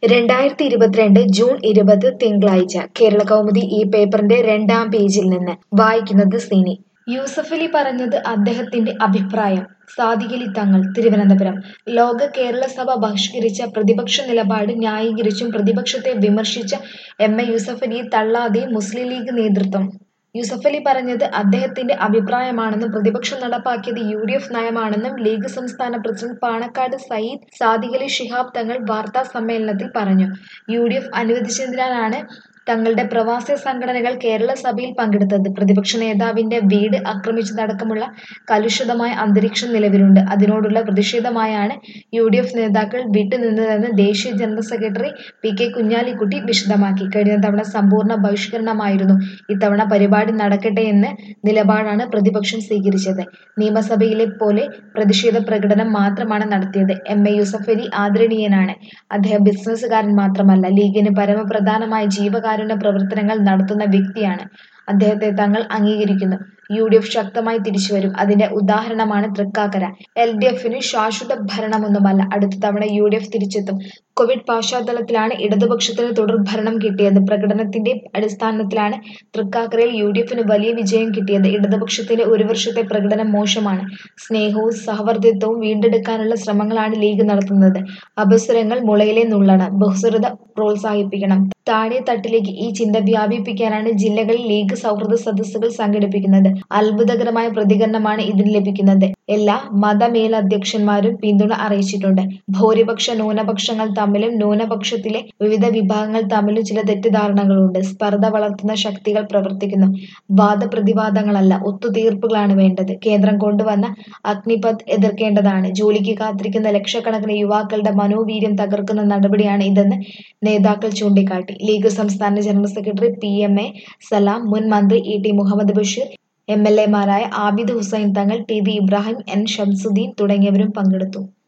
രണ്ടായിരത്തി ഇരുപത്തിരണ്ട് ജൂൺ ഇരുപത് തിങ്കളാഴ്ച കേരള കൗമുദി ഈ പേപ്പറിന്റെ രണ്ടാം പേജിൽ നിന്ന് വായിക്കുന്നത് സിനി യൂസഫലി പറഞ്ഞത് അദ്ദേഹത്തിന്റെ അഭിപ്രായം സാദിഖലി തങ്ങൾ തിരുവനന്തപുരം ലോക കേരള സഭ ബഹിഷ്കരിച്ച പ്രതിപക്ഷ നിലപാട് ന്യായീകരിച്ചും പ്രതിപക്ഷത്തെ വിമർശിച്ച എം എ യൂസഫലിയെ തള്ളാതെ മുസ്ലിം ലീഗ് നേതൃത്വം യൂസഫലി പറഞ്ഞത് അദ്ദേഹത്തിന്റെ അഭിപ്രായമാണെന്നും പ്രതിപക്ഷം നടപ്പാക്കിയത് യു ഡി എഫ് നയമാണെന്നും ലീഗ് സംസ്ഥാന പ്രസിഡന്റ് പാണക്കാട് സയ്യിദ് സാദിഖലി ശിഹാബ് തങ്ങൾ വാർത്താ സമ്മേളനത്തിൽ പറഞ്ഞു യു ഡി എഫ് അനുവദിച്ചതിനാലാണ് തങ്ങളുടെ പ്രവാസി സംഘടനകൾ കേരള സഭയിൽ പങ്കെടുത്തത് പ്രതിപക്ഷ നേതാവിന്റെ വീട് ആക്രമിച്ചതടക്കമുള്ള കലുഷിതമായ അന്തരീക്ഷം നിലവിലുണ്ട് അതിനോടുള്ള പ്രതിഷേധമായാണ് യു ഡി എഫ് നേതാക്കൾ വിട്ടുനിന്നതെന്ന് ദേശീയ general secretary P K Kunhalikutty വിശദമാക്കി കഴിഞ്ഞ തവണ സമ്പൂർണ്ണ ബഹിഷ്കരണമായിരുന്നു ഇത്തവണ പരിപാടി നടക്കട്ടെ എന്ന നിലപാടാണ് പ്രതിപക്ഷം സ്വീകരിച്ചത് നിയമസഭയിലെ പോലെ പ്രതിഷേധ പ്രകടനം മാത്രമാണ് നടത്തിയത് എം എ യൂസഫലി ആദരണീയനാണ് അദ്ദേഹം ബിസിനസ്സുകാരൻ മാത്രമല്ല ലീഗിന് പരമപ്രധാനമായ ജീവകാരുണ്യ പ്രവർത്തനങ്ങൾ നടത്തുന്ന വ്യക്തിയാണ് അദ്ദേഹത്തെ തങ്ങൾ അംഗീകരിക്കുന്നു യു ഡി എഫ് ശക്തമായി തിരിച്ചുവരും അതിന്റെ ഉദാഹരണമാണ് തൃക്കാക്കര എൽ ഡി എഫിന് ശാശ്വത ഭരണമൊന്നുമല്ല അടുത്ത തവണ യു ഡി എഫ് തിരിച്ചെത്തും കോവിഡ് പശ്ചാത്തലത്തിലാണ് ഇടതുപക്ഷത്തിന് തുടർ ഭരണം കിട്ടിയത് പ്രകടനത്തിന്റെ അടിസ്ഥാനത്തിലാണ് തൃക്കാക്കരയിൽ യു ഡി എഫിന് വലിയ വിജയം കിട്ടിയത് ഇടതുപക്ഷത്തിന്റെ ഒരു വർഷത്തെ പ്രകടനം മോശമാണ് സ്നേഹവും സഹവർത്തിത്വവും വീണ്ടെടുക്കാനുള്ള ശ്രമങ്ങളാണ് ലീഗ് നടത്തുന്നത് അപസ്വരങ്ങൾ മുളയിലെ നുള്ളണം ബഹുസ്വരത പ്രോത്സാഹിപ്പിക്കണം താഴെ തട്ടിലേക്ക് ഈ ചിന്ത വ്യാപിപ്പിക്കാനാണ് ജില്ലകളിൽ ലീഗ് സൗഹൃദ സദസ്സുകൾ സംഘടിപ്പിക്കുന്നത് അത്ഭുതകരമായ പ്രതികരണമാണ് ഇതിന് ലഭിക്കുന്നത് എല്ലാ മതമേലധ്യക്ഷന്മാരും പിന്തുണ അറിയിച്ചിട്ടുണ്ട് ഭൂരിപക്ഷ ന്യൂനപക്ഷങ്ങൾ തമ്മിലും ന്യൂനപക്ഷത്തിലെ വിവിധ വിഭാഗങ്ങൾ തമ്മിലും ചില തെറ്റിദ്ധാരണകളുണ്ട് സ്പർദ്ധ വളർത്തുന്ന ശക്തികൾ പ്രവർത്തിക്കുന്നു വാദപ്രതിവാദങ്ങളല്ല ഒത്തുതീർപ്പുകളാണ് വേണ്ടത് കേന്ദ്രം കൊണ്ടുവന്ന അഗ്നിപഥ് എതിർക്കേണ്ടതാണ് ജോലിക്ക് കാത്തിരിക്കുന്ന ലക്ഷക്കണക്കിന് യുവാക്കളുടെ മനോവീര്യം തകർക്കുന്ന നടപടിയാണ് ഇതെന്ന് നേതാക്കൾ ചൂണ്ടിക്കാട്ടി ലീഗ് സംസ്ഥാന general secretary P M A Salam മുൻ മന്ത്രി E T Muhammad Basheer M L എമാരായ Abid Hussain Thangal T V Ibrahim N Shamsudheen തുടങ്ങിയവരും പങ്കെടുത്തു